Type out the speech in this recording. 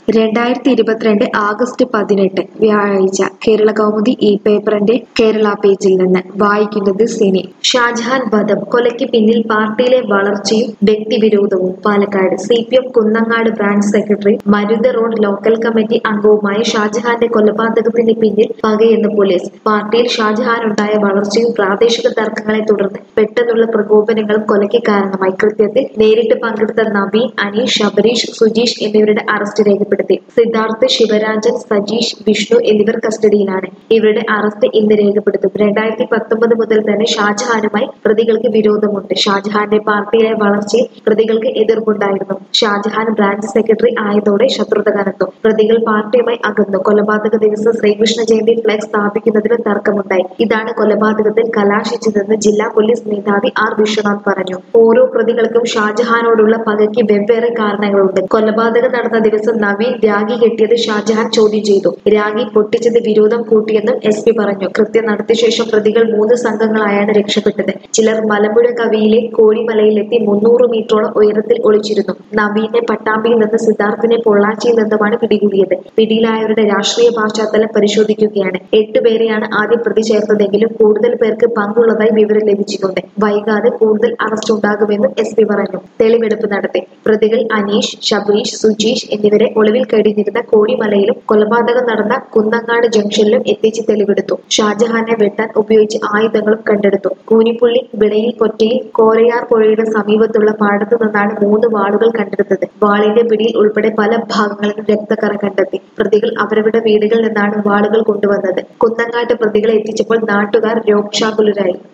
രണ്ടായിരത്തി ഇരുപത്തിരണ്ട് ആഗസ്റ്റ് പതിനെട്ട് വ്യാഴാഴ്ച കേരള കൗമുദി ഈ പേപ്പറിന്റെ കേരള പേജിൽ നിന്ന് വായിക്കുന്നത് സിനി ഷാജഹാൻ വധം കൊലയ്ക്ക് പിന്നിൽ പാർട്ടിയിലെ വളർച്ചയും വ്യക്തിവിരോധവും Palakkad C P M Kunnankad branch secretary Marutha road local committee അംഗവുമായ ഷാജഹാന്റെ കൊലപാതകത്തിന് പിന്നിൽ പകയെന്ന് പോലീസ് പാർട്ടിയിൽ ഷാജഹാനുണ്ടായ വളർച്ചയും പ്രാദേശിക തർക്കങ്ങളെ തുടർന്ന് പെട്ടെന്നുള്ള പ്രകോപനങ്ങളും കൊലയ്ക്ക് കാരണമായി കൃത്യത്തിൽ നേരിട്ട് പങ്കെടുത്ത നവീൻ അനീഷ് ശബരീഷ് സുജീഷ് എന്നിവരുടെ അറസ്റ്റ് രേഖപ്പെടുത്തി സിദ്ധാർത്ഥ് ശിവരാജൻ സജീഷ് വിഷ്ണു എന്നിവർ കസ്റ്റഡിയിലാണ് ഇവരുടെ അറസ്റ്റ് ഇന്ന് രേഖപ്പെടുത്തും രണ്ടായിരത്തി പത്തൊമ്പത് മുതൽ തന്നെ ഷാജഹാനുമായി പ്രതികൾക്ക് വിരോധമുണ്ട് ഷാജഹാന്റെ പാർട്ടിയിലെ വളർച്ചയിൽ പ്രതികൾക്ക് എതിർപ്പുണ്ടായിരുന്നു ഷാജഹാൻ ബ്രാഞ്ച് സെക്രട്ടറി ആയതോടെ ശത്രുത കനത്തു പ്രതികൾ പാർട്ടിയുമായി അകന്നു കൊലപാതക ദിവസം ശ്രീകൃഷ്ണ ജയന്തി ഫ്ലെക്സ് സ്ഥാപിക്കുന്നതിന് തർക്കമുണ്ടായി ഇതാണ് കൊലപാതകത്തിൽ കലാശിച്ചതെന്ന് ജില്ലാ പോലീസ് മേധാവി ആർ വിശ്വനാഥ് പറഞ്ഞു ഓരോ പ്രതികൾക്കും ഷാജഹാനോടുള്ള പകയ്ക്ക് വെവ്വേറെ കാരണങ്ങളുണ്ട് കൊലപാതകം നടന്ന ദിവസം നവീൻ രാഗി കെട്ടിയത് ഷാജഹാൻ ചോദ്യം ചെയ്തു രാഗി പൊട്ടിച്ചത് വിരോധം കൂട്ടിയെന്നും എസ് പി പറഞ്ഞു കൃത്യം നടത്തിയ ശേഷം പ്രതികൾ മൂന്ന് സംഘങ്ങളായാണ് രക്ഷപ്പെട്ടത് ചിലർ മലമ്പുഴ കവിയിലെ കോഴിമലയിലെത്തി മുന്നൂറ് മീറ്ററോളം ഉയരത്തിൽ ഒളിച്ചിരുന്നു നവീനെ പട്ടാമ്പിയിൽ നിന്ന് സിദ്ധാർത്ഥിനെ പൊള്ളാച്ചിയിൽ നിന്നുമാണ് പിടികൂടിയത് പിടിയിലായവരുടെ രാഷ്ട്രീയ പശ്ചാത്തലം പരിശോധിക്കുകയാണ് എട്ടുപേരെയാണ് ആദ്യം പ്രതി ചേർത്തതെങ്കിലും കൂടുതൽ പേർക്ക് പങ്കുള്ളതായി വിവരം ലഭിച്ചിട്ടുണ്ട് വൈകാതെ കൂടുതൽ അറസ്റ്റ് ഉണ്ടാകുമെന്നും എസ് പി പറഞ്ഞു തെളിവെടുപ്പ് നടത്തി പ്രതികൾ അനീഷ് ശബരീഷ് സുജീഷ് എന്നിവരെ ഒളിവിൽ കഴിഞ്ഞിരുന്ന കോടിമലയിലും കൊലപാതകം നടന്ന കുന്നങ്ങാട് ജംഗ്ഷനിലും എത്തിച്ച് തെളിവെടുത്തു ഷാജഹാനെ വെട്ടാൻ ഉപയോഗിച്ച ആയുധങ്ങളും കണ്ടെടുത്തു കൂനിപ്പുള്ളി വിളയിൽ പൊറ്റയിൽ കോരയാർ പുഴയുടെ സമീപത്തുള്ള പാടത്തു നിന്നാണ് മൂന്ന് വാളുകൾ കണ്ടെടുത്തത് വാളിന്റെ പിടിയിൽ ഉൾപ്പെടെ പല ഭാഗങ്ങളിലും രക്തക്കറ കണ്ടെത്തി പ്രതികൾ അവരവരുടെ വീടുകളിൽ നിന്നാണ് വാളുകൾ കൊണ്ടുവന്നത് കുന്നങ്ങാട്ട് പ്രതികളെ എത്തിച്ചപ്പോൾ നാട്ടുകാർ രോക്ഷാകുലരായി